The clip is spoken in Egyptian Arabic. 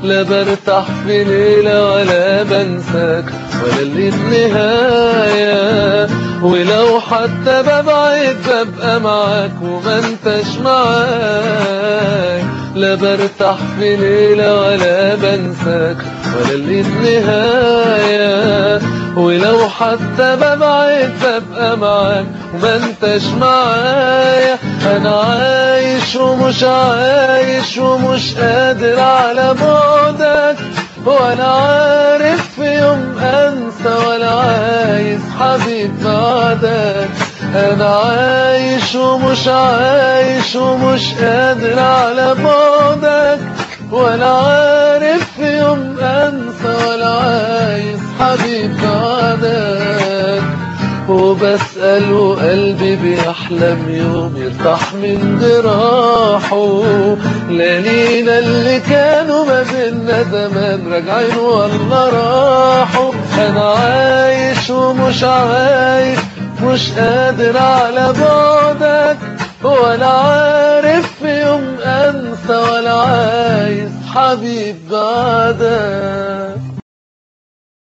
لا برتاح في ليلة ولا بنساك ولا اللي نهاية ولو حتى ببعد ببقى معاك وما انتش معاي لا برتاح في ليلة ولا بنساك ولا اللي نهاية ولو حتى ببعد ببقى معاك وما انتش معايا انا عايش ومش عايش ومش قادر على بعدك ولا عارف في يوم انسى ولا عايز حبيب بعدك انا عايش ومش عايش ومش قادر على بعدك ولا عارف في يوم انسى ولا عايز حبيب بعدك وبسأل وقلبي بيحلم يوم يرتاح من جراحه ليالينا اللي كانوا ما بينا زمان راجعين ولا راحوا انا عايش ومش عايش مش قادر على بعدك ولا عارف في يوم انسى ولا عايز حبيب بعدك